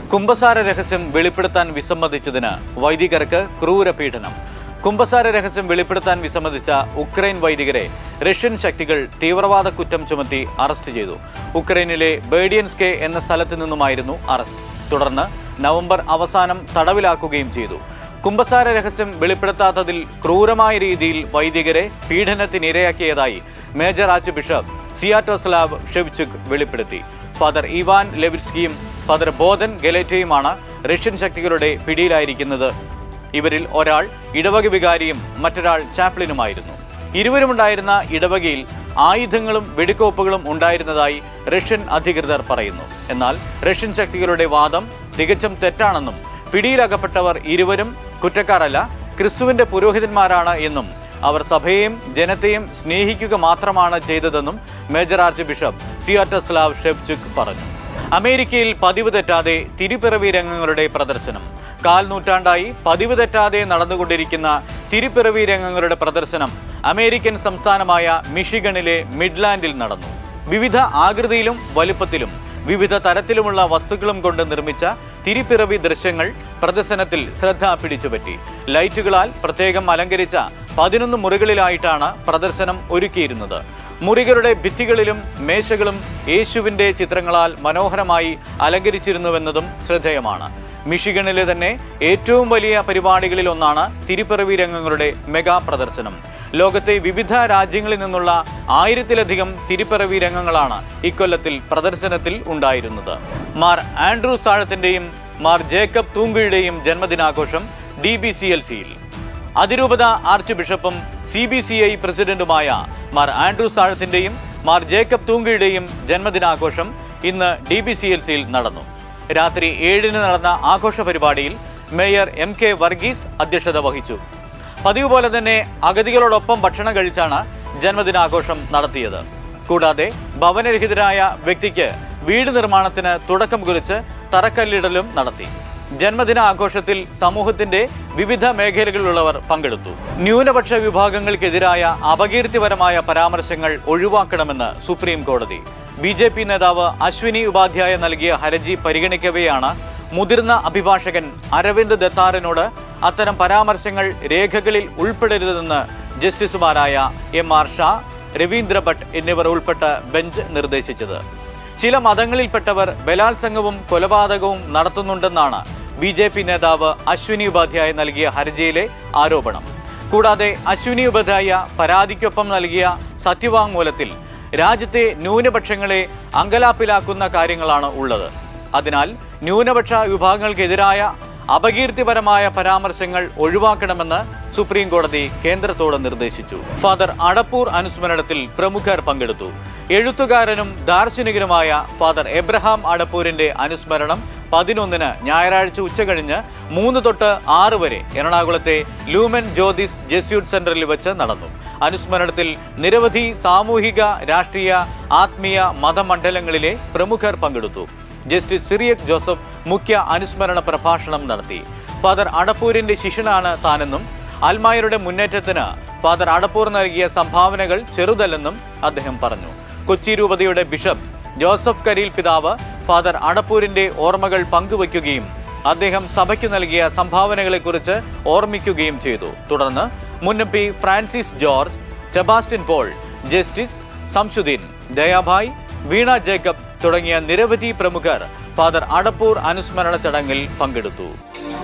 കുംഭസാര രഹസ്യം വെളിപ്പെടുത്താൻ വിസമ്മതിച്ചതിന് വൈദികർക്ക് ക്രൂര പീഡനം കുംഭസാര രഹസ്യം വെളിപ്പെടുത്താൻ വിസമ്മതിച്ച ഉക്രൈൻ വൈദികരെ റഷ്യൻ ശക്തികൾ തീവ്രവാദ കുറ്റം ചുമത്തി അറസ്റ്റ് ചെയ്തു ഉക്രൈനിലെ ബേഡിയൻസ്കെ എന്ന സ്ഥലത്ത് നിന്നുമായിരുന്നു അറസ്റ്റ് തുടർന്ന് നവംബർ അവസാനം തടവിലാക്കുകയും ചെയ്തു കുംഭസാര രഹസ്യം വെളിപ്പെടുത്താത്തതിൽ ക്രൂരമായ രീതിയിൽ വൈദികരെ പീഡനത്തിനിരയാക്കിയതായി major archbishop Sviatoslav Shevchuk വെളിപ്പെടുത്തി ഫാദർ ഇവാൻ ലെവിറ്റ്സ്കിയും ഫാദർ ബോധൻ ഗെലേറ്റയുമാണ് റഷ്യൻ ശക്തികളുടെ പിടിയിലായിരിക്കുന്നത് ഇവരിൽ ഒരാൾ ഇടവക വികാരിയും മറ്റൊരാൾ ചാപ്ലിനുമായിരുന്നു ഇരുവരുമുണ്ടായിരുന്ന ഇടവകയിൽ ആയുധങ്ങളും വെടിക്കോപ്പുകളും ഉണ്ടായിരുന്നതായി റഷ്യൻ അധികൃതർ പറയുന്നു എന്നാൽ റഷ്യൻ ശക്തികളുടെ വാദം തികച്ചും തെറ്റാണെന്നും പിടിയിലകപ്പെട്ടവർ ഇരുവരും കുറ്റക്കാരല്ല ക്രിസ്തുവിന്റെ പുരോഹിതന്മാരാണ് എന്നും അവർ സഭയെയും ജനത്തെയും സ്നേഹിക്കുക മാത്രമാണ് ചെയ്തതെന്നും major archbishop Sviatoslav Shevchuk പറഞ്ഞു അമേരിക്കയിൽ പതിവ് തെറ്റാതെ തിരുപ്പിറവി രംഗങ്ങളുടെ പ്രദർശനം കാൽ നൂറ്റാണ്ടായി പതിവ് തെറ്റാതെ നടന്നുകൊണ്ടിരിക്കുന്ന തിരുപ്പിറവി രംഗങ്ങളുടെ പ്രദർശനം അമേരിക്കൻ സംസ്ഥാനമായ മിഷിഗണിലെ മിഡ്ലാൻഡിൽ നടന്നു വിവിധ ആകൃതിയിലും വലുപ്പത്തിലും വിവിധ തരത്തിലുമുള്ള വസ്തുക്കളും കൊണ്ട് നിർമ്മിച്ച തിരിപ്പിറവി ദൃശ്യങ്ങൾ പ്രദർശനത്തിൽ ശ്രദ്ധ പിടിച്ചുപറ്റി ലൈറ്റുകളാൽ പ്രത്യേകം അലങ്കരിച്ച പതിനൊന്ന് മുറികളിലായിട്ടാണ് പ്രദർശനം ഒരുക്കിയിരുന്നത് മുറികളുടെ ഭിത്തികളിലും മേശകളും യേശുവിന്റെ ചിത്രങ്ങളാൽ മനോഹരമായി അലങ്കരിച്ചിരുന്നുവെന്നതും ശ്രദ്ധേയമാണ് മിഷിഗണിലെ തന്നെ ഏറ്റവും വലിയ പരിപാടികളിൽ ഒന്നാണ് തിരുപ്പിറവി രംഗങ്ങളുടെ മെഗാ പ്രദർശനം ലോകത്തെ വിവിധ രാജ്യങ്ങളിൽ നിന്നുള്ള ആയിരത്തിലധികം തിരുപ്പിറവി രംഗങ്ങളാണ് ഇക്കൊല്ലത്തിൽ പ്രദർശനത്തിൽ ഉണ്ടായിരുന്നത് മാർ ആൻഡ്രൂ സാഴത്തിന്റെയും മാർ ജേക്കബ് തൂങ്കയുടെയും ജന്മദിനാഘോഷം ഡി ബി സി എൽ സിയിൽ അതിരൂപത ആർച്ച് ബിഷപ്പും സി ബി സി ഐ പ്രസിഡന്റുമായ മാർ ആൻഡ്രൂ സാഴത്തിന്റെയും മാർ ജേക്കബ് തൂങ്കയുടെയും ജന്മദിനാഘോഷം ഇന്ന് ഡി ബി സി എൽ സിയിൽ നടന്നു രാത്രി ഏഴിന് നടന്ന ആഘോഷ പരിപാടിയിൽ മേയർ എം കെ വർഗീസ് അധ്യക്ഷത വഹിച്ചു പതിവ് പോലെ തന്നെ അഗതികളോടൊപ്പം ഭക്ഷണം കഴിച്ചാണ് ജന്മദിനാഘോഷം നടത്തിയത് കൂടാതെ ഭവനരഹിതരായ വ്യക്തിക്ക് വീട് നിർമ്മാണത്തിന് തുടക്കം കുറിച്ച് തറക്കല്ലിടലും നടത്തി ജന്മദിന ആഘോഷത്തിൽ സമൂഹത്തിന്റെ വിവിധ മേഖലകളിലുള്ളവർ പങ്കെടുത്തു ന്യൂനപക്ഷ വിഭാഗങ്ങൾക്കെതിരായ അപകീർത്തിപരമായ പരാമർശങ്ങൾ ഒഴിവാക്കണമെന്ന് സുപ്രീം കോടതി ബി ജെ പി നേതാവ് അശ്വിനി ഉപാധ്യായ നൽകിയ ഹർജി പരിഗണിക്കവെയാണ് മുതിർന്ന അഭിഭാഷകൻ അരവിന്ദ് ദത്താറിനോട് അത്തരം പരാമർശങ്ങൾ രേഖകളിൽ ഉൾപ്പെടരുതെന്ന് ജസ്റ്റിസുമാരായ എം ആർ ഷാ രവീന്ദ്ര ഭട്ട് എന്നിവർ ഉൾപ്പെട്ട ബെഞ്ച് നിർദ്ദേശിച്ചത് ചില മതങ്ങളിൽപ്പെട്ടവർ ബലാത്സംഗവും കൊലപാതകവും നടത്തുന്നുണ്ടെന്നാണ് ബി ജെ പി നേതാവ് അശ്വിനി ഉപാധ്യായ നൽകിയ ഹർജിയിലെ ആരോപണം കൂടാതെ അശ്വിനി ഉപാധ്യായ പരാതിക്കൊപ്പം നൽകിയ സത്യവാങ്മൂലത്തിൽ രാജ്യത്തെ ന്യൂനപക്ഷങ്ങളെ അങ്കലാപ്പിലാക്കുന്ന കാര്യങ്ങളാണ് ഉള്ളത് അതിനാൽ ന്യൂനപക്ഷ വിഭാഗങ്ങൾക്കെതിരായ അപകീർത്തിപരമായ പരാമർശങ്ങൾ ഒഴിവാക്കണമെന്ന് സുപ്രീം കോടതി കേന്ദ്രത്തോട് നിർദ്ദേശിച്ചു ഫാദർ അടപ്പൂർ അനുസ്മരണത്തിൽ പ്രമുഖർ പങ്കെടുത്തു എഴുത്തുകാരനും ദാർശനികനുമായ ഫാദർ എബ്രഹാം അടപ്പൂരിന്റെ അനുസ്മരണം പതിനൊന്നിന് ഞായറാഴ്ച ഉച്ചകഴിഞ്ഞ് മൂന്ന് തൊട്ട് ആറ് വരെ എറണാകുളത്തെ ലൂമൻ ജ്യോതിസ് ജെസ്യൂട്ട് സെന്ററിൽ വെച്ച് നടന്നു അനുസ്മരണത്തിൽ നിരവധി സാമൂഹിക രാഷ്ട്രീയ ആത്മീയ മതമണ്ഡലങ്ങളിലെ പ്രമുഖർ പങ്കെടുത്തു ജസ്റ്റിസ് സിറിയക് ജോസഫ് മുഖ്യ അനുസ്മരണ പ്രഭാഷണം നടത്തി ഫാദർ അടപ്പൂരിന്റെ ശിഷ്യനാണ് താനെന്നും അൽമായരുടെ മുന്നേറ്റത്തിന് ഫാദർ അടപ്പൂർ നൽകിയ സംഭാവനകൾ ചെറുതല്ലെന്നും അദ്ദേഹം പറഞ്ഞു കൊച്ചി രൂപതയുടെ ബിഷപ്പ് ജോസഫ് കരീൽ പിതാവ് ഫാദർ അടപ്പൂരിന്റെ ഓർമ്മകൾ പങ്കുവയ്ക്കുകയും അദ്ദേഹം സഭയ്ക്ക് നൽകിയ സംഭാവനകളെക്കുറിച്ച് ഓർമ്മിക്കുകയും ചെയ്തു തുടർന്ന് മുൻ M P Francis George Sebastian Paul justice Shamsuddin Dayabai Veena Jacob തുടങ്ങിയ നിരവധി പ്രമുഖർ ഫാദർ അടപ്പൂർ അനുസ്മരണ ചടങ്ങിൽ പങ്കെടുത്തു